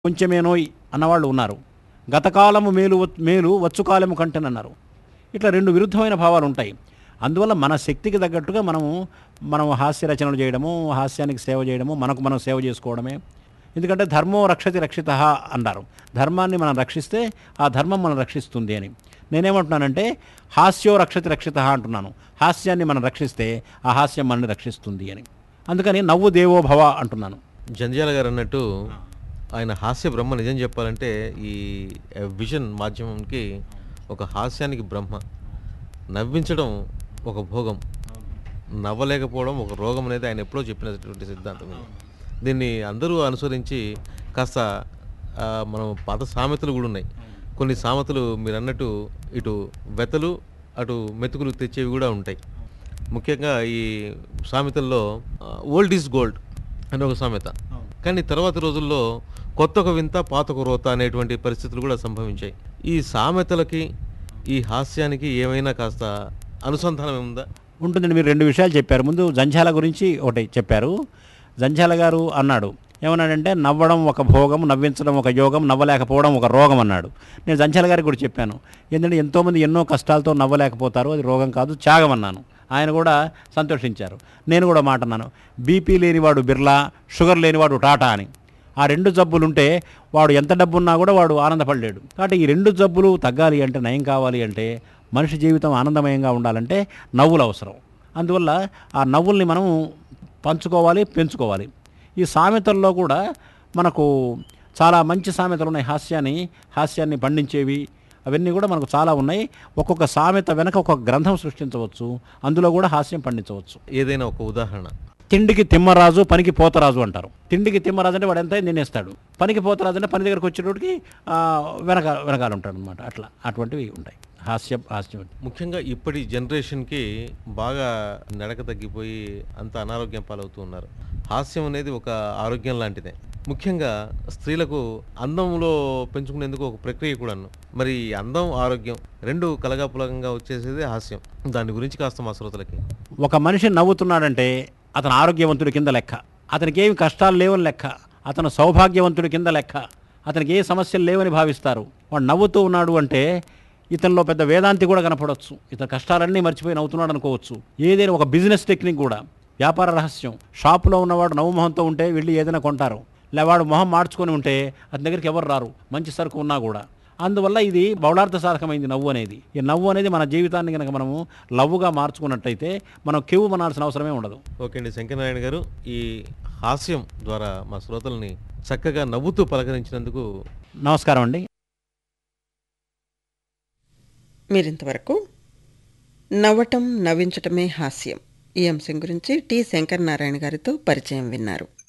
కొంచెమేనోయ్ అన్నవాళ్ళు ఉన్నారు గతకాలము మేలు వ- మేలు వచ్చుకాలము కంటేనన్నారు ఇట్లా రెండు విరుద్ధమైన భావాలు ఉంటాయి అందువల్ల మన శక్తికి తగ్గట్టుగా మనము మనం హాస్య రచనలు చేయడము హాస్యానికి సేవ చేయడము మనకు మనం సేవ చేసుకోవడమే ఎందుకంటే ధర్మో రక్షతి రక్షిత అన్నారు ధర్మాన్ని మనం రక్షిస్తే ఆ ధర్మం మనం రక్షిస్తుంది అని నేనేమంటున్నానంటే హాస్యో రక్షతి రక్షిత అంటున్నాను హాస్యాన్ని మనం రక్షిస్తే ఆ హాస్యం మనల్ని రక్షిస్తుంది అని అందుకని నవ్వు దేవో భవ అంటున్నాను జంధ్యాల గారు అన్నట్టు ఆయన హాస్య బ్రహ్మ నిజం చెప్పాలంటే ఈ విజన్ మాధ్యమంకి ఒక హాస్యానికి బ్రహ్మ నవ్వించడం ఒక భోగం నవ్వలేకపోవడం ఒక రోగం అనేది ఆయన ఎప్పుడో చెప్పినటువంటి సిద్ధాంతం ఇది. దీన్ని అందరూ అనుసరించి కాస్త ఆ, మనం పాత సామెతలు కూడా ఉన్నాయి కొన్ని సామెతలు మీరు అన్నట్టు ఇటు వెతలు అటు మెతుకులు తెచ్చేవి కూడా ఉంటాయి ముఖ్యంగా ఈ సామెతల్లో ఓల్డ్ ఈజ్ గోల్డ్ అని ఒక సామెత కానీ తర్వాత రోజుల్లో కొత్త ఒక వింత పాత ఒక రోత అనేటువంటి పరిస్థితులు కూడా సంభవించాయి ఈ సామెతలకి ఈ హాస్యానికి ఏమైనా కాస్త అనుసంధానం ఉందా ఉంటుందండి మీరు రెండు విషయాలు చెప్పారు ముందు జంఝాల గురించి ఒకటి చెప్పారు జంఝాల గారు అన్నాడు ఏమన్నాడంటే నవ్వడం ఒక భోగం నవ్వించడం ఒక యోగం నవ్వలేకపోవడం ఒక రోగం అన్నాడు నేను జంఝాల గారికి కూడా చెప్పాను ఏంటంటే ఎంతోమంది ఎన్నో కష్టాలతో నవ్వలేకపోతారు అది రోగం కాదు త్యాగం అన్నాను ఆయన కూడా సంతోషించారు నేను కూడా మాట అన్నాను బీపీ లేనివాడు బిర్లా షుగర్ లేనివాడు టాటా అని ఆ రెండు జబ్బులు ఉంటే వాడు ఎంత డబ్బు ఉన్నా కూడా వాడు ఆనందపడలేడు కాబట్టి ఈ రెండు జబ్బులు తగ్గాలి అంటే నయం కావాలి అంటే మనిషి జీవితం ఆనందమయంగా ఉండాలంటే నవ్వులు అవసరం అందువల్ల ఆ నవ్వుల్ని మనం పంచుకోవాలి పెంచుకోవాలి ఈ సామెతల్లో కూడా మనకు చాలా మంచి సామెతలు ఉన్నాయి హాస్యాన్ని హాస్యాన్ని పండించేవి అవన్నీ కూడా మనకు చాలా ఉన్నాయి ఒక్కొక్క సామెత వెనక ఒక గ్రంథం సృష్టించవచ్చు అందులో కూడా హాస్యం పండించవచ్చు ఏదైనా ఒక ఉదాహరణ తిండికి తిమ్మరాజు పనికి పోతరాజు అంటారు తిండికి తిమ్మరాజు అంటే వాడు ఎంత తినేస్తాడు పనికి పోతరాజు అంటే పని దగ్గరకు వచ్చేటోడికి ఆ, వెనక వెనకాల ఉంటాడు అనమాట అట్లా అటువంటివి ఉంటాయి హాస్యం హాస్యం ముఖ్యంగా ఇప్పటి జనరేషన్కి బాగా నడక తగ్గిపోయి అంత అనారోగ్యం పాలవుతూ ఉన్నారు హాస్యం అనేది ఒక ఆరోగ్యం లాంటిదే ముఖ్యంగా స్త్రీలకు అందంలో పెంచుకునేందుకు ఒక ప్రక్రియ కూడాను మరి ఈ అందం ఆరోగ్యం రెండు కలగాపులగంగా వచ్చేసేది హాస్యం దాని గురించి కాస్త మా శ్రోతలకి ఒక మనిషి నవ్వుతున్నాడంటే అతను ఆరోగ్యవంతుడి కింద లెక్క అతనికి ఏమి కష్టాలు లేవని లెక్క అతను సౌభాగ్యవంతుడి కింద లెక్క అతనికి ఏ సమస్యలు లేవని భావిస్తారు వాడు నవ్వుతూ ఉన్నాడు అంటే ఇతనిలో పెద్ద వేదాంతి కూడా కనపడవచ్చు ఇతను కష్టాలన్నీ మర్చిపోయి నవ్వుతున్నాడు అనుకోవచ్చు ఏదైనా ఒక బిజినెస్ టెక్నిక్ కూడా వ్యాపార రహస్యం షాపులో ఉన్నవాడు నవ్వు మొహంతో ఉంటే వెళ్ళి ఏదైనా కొంటారు లే వాడు మొహం మార్చుకొని ఉంటే అతని దగ్గరికి ఎవరు రారు మంచి సరుకు ఉన్నా కూడా అందువల్ల ఇది బౌళార్థ సాధకమైంది నవ్వు అనేది ఈ నవ్వు అనేది మన జీవితాన్ని కనుక మనము లవ్వుగా మార్చుకున్నట్టయితే మనం కెవ్వు మనాల్సిన అవసరమే ఉండదు ఓకే అండి శంకరనారాయణ గారు ఈ హాస్యం ద్వారా మా శ్రోతల్ని చక్కగా నవ్వుతూ పలకరించినందుకు నమస్కారం అండి మీరింతవరకు నవ్వటం నవ్వించటమే హాస్యం ఈ అంశం గురించి టి శంకర్ నారాయణ గారితో పరిచయం విన్నారు